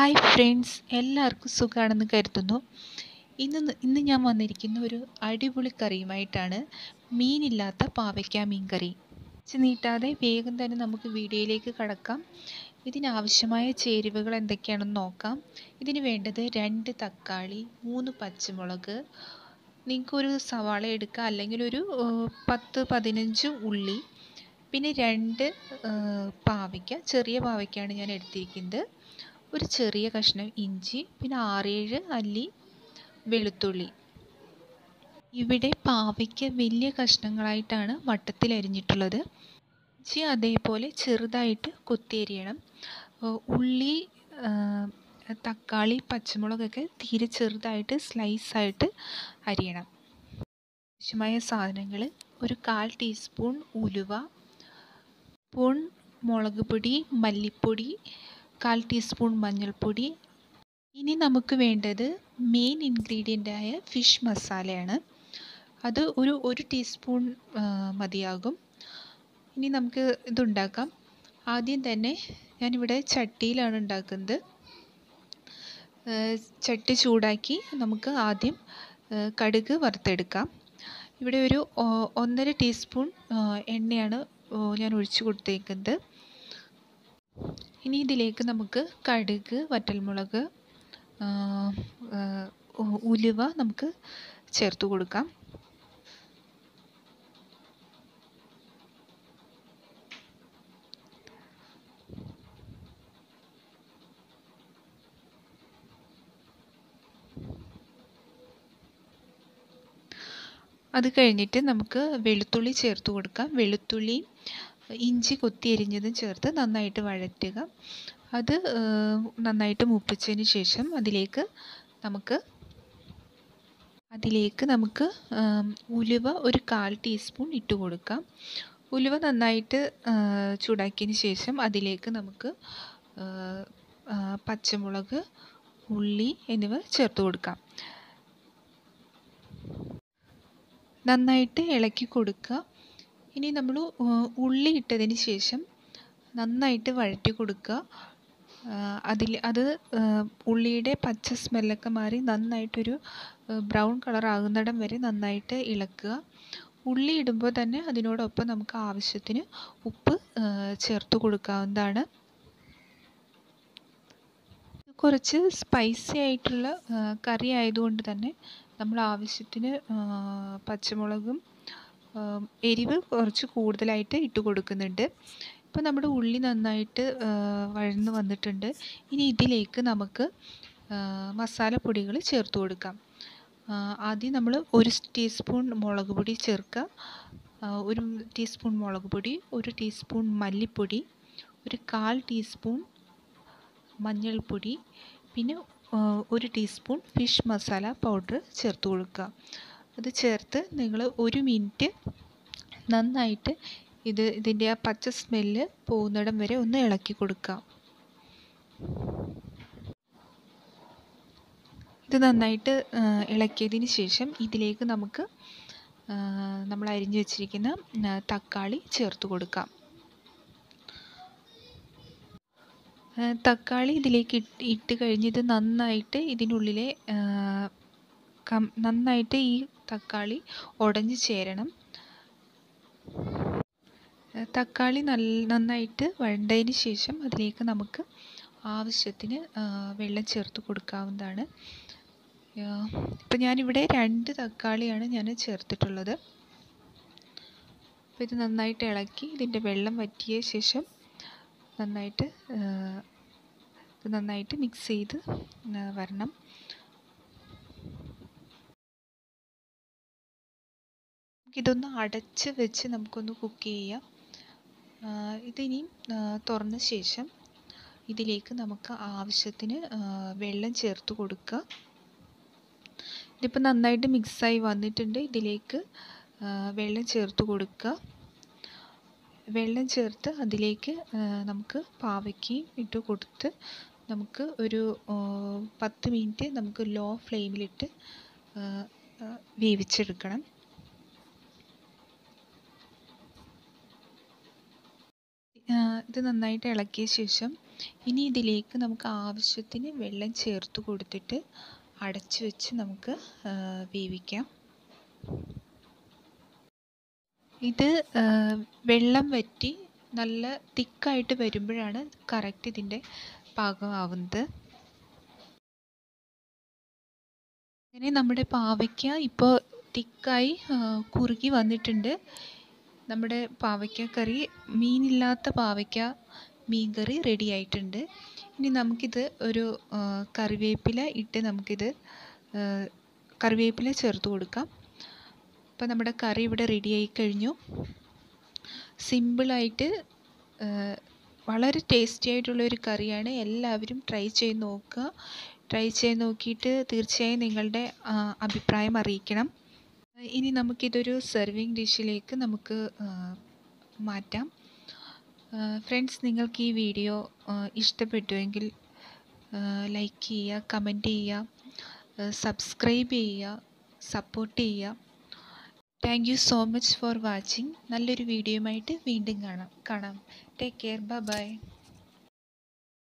hi friends എല്ലാവർക്കും സുഖമാണെന്ന് കരുതുന്നു ഇന്ന് ഇന്ന് ഞാൻ വന്നിരിക്കുന്ന ഒരു അടിപൊളി കറിയുമായിട്ടാണ് മീനില്ലാത്ത പാവയ്ക്ക മീൻ കറി വെച്ച് നീട്ടാതെ വേഗം തന്നെ നമുക്ക് വീഡിയോയിലേക്ക് കടക്കാം ഇതിനാവശ്യമായ ചേരുവകൾ എന്തൊക്കെയാണെന്ന് നോക്കാം ഇതിന് വേണ്ടത് രണ്ട് തക്കാളി മൂന്ന് പച്ചമുളക് നിങ്ങൾക്കൊരു സവാള എടുക്കുക അല്ലെങ്കിൽ ഒരു പത്ത് പതിനഞ്ച് ഉള്ളി പിന്നെ രണ്ട് പാവയ്ക്ക ചെറിയ പാവയ്ക്കാണ് ഞാൻ എടുത്തിരിക്കുന്നത് ഒരു ചെറിയ കഷ്ണം ഇഞ്ചി പിന്നെ ആറേഴ് അല്ലി വെളുത്തുള്ളി ഇവിടെ പാവയ്ക്ക വലിയ കഷ്ണങ്ങളായിട്ടാണ് വട്ടത്തിൽ അരിഞ്ഞിട്ടുള്ളത് ഇഞ്ചി അതേപോലെ ചെറുതായിട്ട് കൊത്തിയരിയണം ഉള്ളി തക്കാളി പച്ചമുളകൊക്കെ തീരെ ചെറുതായിട്ട് സ്ലൈസായിട്ട് അരിയണം ആവശ്യമായ സാധനങ്ങൾ ഒരു കാൽ ടീസ്പൂൺ ഉലുവ സ്പൂൺ മുളക് പൊടി മല്ലിപ്പൊടി കാൽ ടീസ്പൂൺ മഞ്ഞൾപ്പൊടി ഇനി നമുക്ക് വേണ്ടത് മെയിൻ ഇൻഗ്രീഡിയൻ്റായ ഫിഷ് മസാലയാണ് അത് ഒരു ഒരു ടീസ്പൂൺ മതിയാകും ഇനി നമുക്ക് ഇതുണ്ടാക്കാം ആദ്യം തന്നെ ഞാനിവിടെ ചട്ടിയിലാണ് ഉണ്ടാക്കുന്നത് ചട്ടി ചൂടാക്കി നമുക്ക് ആദ്യം കടുക് വറുത്തെടുക്കാം ഇവിടെ ഒരു ഒന്നര ടീസ്പൂൺ എണ്ണയാണ് ഞാൻ ഒഴിച്ചു കൊടുത്തേക്കുന്നത് ഇനി ഇതിലേക്ക് നമുക്ക് കടുക് വറ്റൽമുളക് ഉലുവ നമുക്ക് ചേർത്ത് കൊടുക്കാം അത് കഴിഞ്ഞിട്ട് നമുക്ക് വെളുത്തുള്ളി ചേർത്ത് കൊടുക്കാം വെളുത്തുള്ളിയും ഇഞ്ചി കൊത്തി എരിഞ്ഞതും ചേർത്ത് നന്നായിട്ട് വഴറ്റുക അത് നന്നായിട്ട് മൂപ്പിച്ചതിന് ശേഷം അതിലേക്ക് നമുക്ക് അതിലേക്ക് നമുക്ക് ഉലുവ ഒരു കാൽ ടീസ്പൂൺ ഇട്ട് കൊടുക്കാം ഉലുവ നന്നായിട്ട് ചൂടാക്കിയതിന് ശേഷം അതിലേക്ക് നമുക്ക് പച്ചമുളക് ഉള്ളി എന്നിവ ചേർത്ത് കൊടുക്കാം നന്നായിട്ട് ഇളക്കി കൊടുക്കുക ഇനി നമ്മൾ ഉള്ളി ഇട്ടതിന് ശേഷം നന്നായിട്ട് വഴറ്റി കൊടുക്കുക അതിൽ അത് ഉള്ളിയുടെ പച്ച സ്മെല്ലൊക്കെ മാറി നന്നായിട്ടൊരു ബ്രൗൺ കളർ ആകുന്നിടം വരെ നന്നായിട്ട് ഇളക്കുക ഉള്ളി ഇടുമ്പോൾ തന്നെ അതിനോടൊപ്പം നമുക്ക് ആവശ്യത്തിന് ഉപ്പ് ചേർത്ത് കൊടുക്കാവുന്നതാണ് കുറച്ച് സ്പൈസി ആയിട്ടുള്ള കറി ആയതുകൊണ്ട് തന്നെ നമ്മൾ ആവശ്യത്തിന് പച്ചമുളകും എരിവ് കുറച്ച് കൂടുതലായിട്ട് ഇട്ട് കൊടുക്കുന്നുണ്ട് ഇപ്പോൾ നമ്മുടെ ഉള്ളി നന്നായിട്ട് വഴന്ന് വന്നിട്ടുണ്ട് ഇനി ഇതിലേക്ക് നമുക്ക് മസാലപ്പൊടികൾ ചേർത്ത് കൊടുക്കാം ആദ്യം നമ്മൾ ഒരു ടീസ്പൂൺ മുളക് പൊടി ചേർക്കുക ഒരു ടീസ്പൂൺ മുളക് പൊടി ഒരു ടീസ്പൂൺ മല്ലിപ്പൊടി ഒരു കാൽ ടീസ്പൂൺ മഞ്ഞൾപ്പൊടി പിന്നെ ഒരു ടീസ്പൂൺ ഫിഷ് മസാല പൗഡർ ചേർത്ത് കൊടുക്കുക അത് ചേർത്ത് നിങ്ങൾ ഒരു മിനിറ്റ് നന്നായിട്ട് ഇത് ഇതിൻ്റെ ആ പച്ച സ്മെല്ല് പോകുന്നിടം വരെ ഒന്ന് ഇളക്കി കൊടുക്കുക ഇത് നന്നായിട്ട് ഇളക്കിയതിന് ശേഷം ഇതിലേക്ക് നമുക്ക് നമ്മൾ അരിഞ്ഞു വെച്ചിരിക്കുന്ന തക്കാളി ചേർത്ത് കൊടുക്കാം തക്കാളി ഇതിലേക്ക് ഇട്ട് ഇട്ട് കഴിഞ്ഞ് ഇത് നന്നായിട്ട് ഇതിനുള്ളിലെ നന്നായിട്ട് ഈ തക്കാളി ഉടഞ്ഞു ചേരണം തക്കാളി നല്ല നന്നായിട്ട് വഴണ്ടതിന് ശേഷം അതിലേക്ക് നമുക്ക് ആവശ്യത്തിന് വെള്ളം ചേർത്ത് കൊടുക്കാവുന്നതാണ് ഇപ്പം ഞാനിവിടെ രണ്ട് തക്കാളിയാണ് ഞാൻ ചേർത്തിട്ടുള്ളത് അപ്പോൾ ഇത് നന്നായിട്ട് ഇളക്കി ഇതിൻ്റെ വെള്ളം വറ്റിയ ശേഷം നന്നായിട്ട് ഇത് നന്നായിട്ട് മിക്സ് ചെയ്ത് വരണം ഇതൊന്ന് അടച്ച് വെച്ച് നമുക്കൊന്ന് കുക്ക് ചെയ്യാം ഇതിനി തുറന്ന ശേഷം ഇതിലേക്ക് നമുക്ക് ആവശ്യത്തിന് വെള്ളം ചേർത്ത് കൊടുക്കുക ഇതിപ്പോൾ നന്നായിട്ട് മിക്സായി വന്നിട്ടുണ്ട് ഇതിലേക്ക് വെള്ളം ചേർത്ത് കൊടുക്കുക വെള്ളം ചേർത്ത് അതിലേക്ക് നമുക്ക് പാവയ്ക്കയും ഇട്ട് കൊടുത്ത് നമുക്ക് ഒരു പത്ത് മിനിറ്റ് നമുക്ക് ലോ ഫ്ലെയിമിലിട്ട് വേവിച്ചെടുക്കണം ഇത് നന്നായിട്ട് ഇളക്കിയ ശേഷം ഇനി ഇതിലേക്ക് നമുക്ക് ആവശ്യത്തിന് വെള്ളം ചേർത്ത് കൊടുത്തിട്ട് അടച്ച് വെച്ച് നമുക്ക് വേവിക്കാം ഇത് വെള്ളം വറ്റി നല്ല തിക്കായിട്ട് വരുമ്പോഴാണ് കറക്റ്റ് ഇതിൻ്റെ പാകമാവുന്നത് അങ്ങനെ നമ്മുടെ പാവയ്ക്ക ഇപ്പോൾ തിക്കായി കുറുകി വന്നിട്ടുണ്ട് നമ്മുടെ പാവയ്ക്ക കറി മീനില്ലാത്ത പാവയ്ക്ക മീൻ കറി റെഡി ആയിട്ടുണ്ട് ഇനി നമുക്കിത് ഒരു കറിവേപ്പില ഇട്ട് നമുക്കിത് കറിവേപ്പില ചേർത്ത് കൊടുക്കാം അപ്പോൾ നമ്മുടെ കറി ഇവിടെ റെഡി ആയി കഴിഞ്ഞു സിമ്പിളായിട്ട് വളരെ ടേസ്റ്റി ആയിട്ടുള്ള ഒരു കറിയാണ് എല്ലാവരും ട്രൈ ചെയ്ത് നോക്കുക ട്രൈ ചെയ്ത് നോക്കിയിട്ട് തീർച്ചയായും നിങ്ങളുടെ അഭിപ്രായം അറിയിക്കണം ഇനി നമുക്കിതൊരു സെർവിങ് ഡിഷിലേക്ക് നമുക്ക് മാറ്റാം ഫ്രണ്ട്സ് നിങ്ങൾക്ക് ഈ വീഡിയോ ഇഷ്ടപ്പെട്ടുവെങ്കിൽ ലൈക്ക് ചെയ്യുക കമൻറ്റ് ചെയ്യുക സബ്സ്ക്രൈബ് ചെയ്യുക സപ്പോർട്ട് ചെയ്യുക thank you so much for watching നല്ലൊരു വീഡിയോയുമായിട്ട് വീണ്ടും കാണാം കാണാം ടേക്ക് കെയർ ബൈ ബൈ